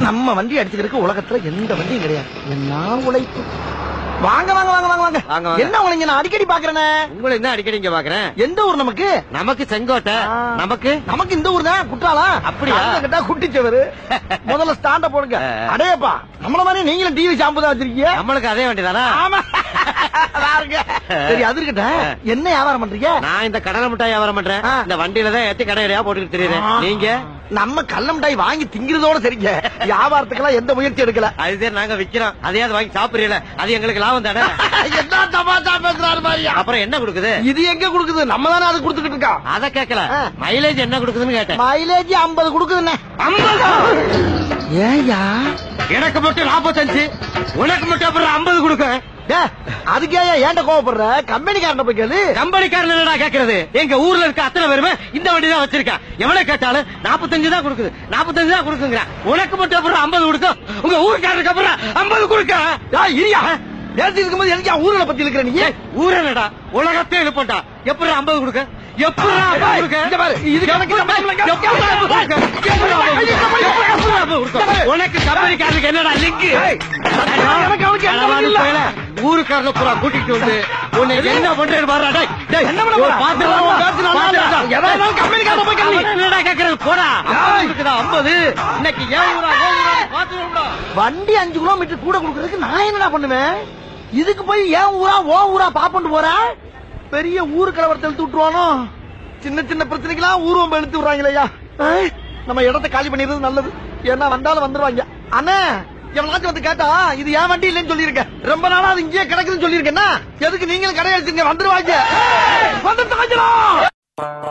நம்ம வண்டி அடிச்சுக்கிறதுக்கு உலகத்துல எந்த வண்டியும் கிடையாது என்ன உழைப்பு வாங்க வாங்க வாங்க வாங்க வாங்க வாங்க, வாங்க. என்ன உழைங்க நான் அடிக்கடி பாக்குறேனே உங்களை என்ன அடிக்கடி இங்க பாக்குறேன் எந்த ஊர் நமக்கு நமக்கு செங்கோட்டை ஆ. நமக்கு நமக்கு இந்த ஊர் தான் குற்றாலா அப்படியா? கேட்டா குட்டிச்சவரு முதல்ல ஸ்டாண்ட போடுங்க ஆ. அடேப்பா நம்மள மாதிரி நீங்களும் டிவி ஷாம்பு தான் வச்சிருக்கீங்க நம்மளுக்கு அதே வண்டிதானா ஆமா பாருங்க சரி அது இருக்கட்டும் என்ன வியாபாரம் பண்றீங்க நான் இந்த கடலை மிட்டாய் வியாபாரம் பண்றேன் ஆ. இந்த வண்டியில தான் ஏத்தி கடையிலயா போட்டுட்டு தெரியுறேன் நீங்க நம்ம கள்ள மிட்டாய் வாங்கி திங்கிறதோட சரிங்க வியாபாரத்துக்கெல்லாம் எந்த முயற்சி எடுக்கல அது சரி நாங்க விக்கிறோம் அதையாவது வாங்கி சாப்பிடுறீல அது எங்களுக்கு லாபம் தானே என்ன தமாஷா பேசுறாரு மாதிரியா அப்புறம் என்ன கொடுக்குது இது எங்க குடுக்குது நம்ம தானே அது குடுத்துக்கிட்டு இருக்கோம் அத கேட்கல ஆ. மைலேஜ் என்ன கொடுக்குதுன்னு கேட்டேன் மைலேஜ் 50 குடுக்குதுண்ணே ஏயா எனக்கு மட்டும் நாற்பத்தஞ்சு உனக்கு மட்டும் அப்புறம் ஐம்பது கொடுக்க அதுக்கே ஏன்ட கோவப்படுற கம்பெனிக்காரன் போய் கேளு கம்பெனிக்காரன் என்னடா கேக்குறது எங்க ஊர்ல இருக்க அத்தனை பேருமே இந்த வண்டி தான் வச்சிருக்கேன் எவ்வளவு கேட்டாலும் நாற்பத்தஞ்சு தான் கொடுக்குது நாற்பத்தஞ்சு தான் கொடுக்குங்கிற உனக்கு மட்டும் அப்புறம் ஐம்பது கொடுக்கும் உங்க ஊருக்காரருக்கு அப்புறம் ஐம்பது கொடுக்க ஏய், இரியா பேசி இருக்கும்போது எனக்கு ஊர்ல பத்தி இருக்கிற நீ ஊர் என்னடா உலகத்தை எழுப்பண்டா எப்படி ஐம்பது கொடுக்க எப்படி ஏய், இங்க பாரு, இது கணக்கு நம்ம இங்க- உனக்கு கம்பெனிக்காரருக்கு என்னடா லிங்க் ஏய், எனக்கு அவனுக்கு எந்த வழி இல்ல. ஊருக்காரன பூரா கூட்டிட்டு வந்து உன்னை என்ன பண்றேன்னு பாருடா டேய் டேய் என்ன பண்ண போற? பாத்துடா உன் பேச்சு நல்லா இல்ல. எதா இருந்தாலும் கம்பெனிக்காரன் போய் கேளு. என்னடா கேக்குறது போடா ஏய். இருக்குதா 50 இன்னைக்கு ஏன் ஊரா ஏன் ஊரா பாத்துடா வண்டி அஞ்சு கிலோமீட்டர் கூட கொடுக்கறதுக்கு நான் என்னடா பண்ணுவேன் இதுக்கு போய் ஏன் ஊரா ஓ ஊரா பாப்பண்டு போற பெரிய ஊரு கலவரத்தை இழுத்து விட்டுருவானோ சின்ன சின்ன பிரச்சனைக்கெல்லாம் ஊர்வம் இழுத்து விடுறாங்களேயா ஏய், நம்ம இடத்தை காலி பண்ணிடுறது நல்லது ஏன்னா வந்தாலும் வந்துருவாங்க அண்ணா எவனாச்சும் வந்து கேட்டா இது ஏன் வண்டி இல்லைன்னு சொல்லியிருக்கேன் ரொம்ப நாளா அது இங்கேயே கிடக்குதுன்னு சொல்லியிருக்கேன்னா எதுக்கு நீங்களும் கடை அடிச்சுங்க வந்துருவாங்க வந்து தாங்கிடும்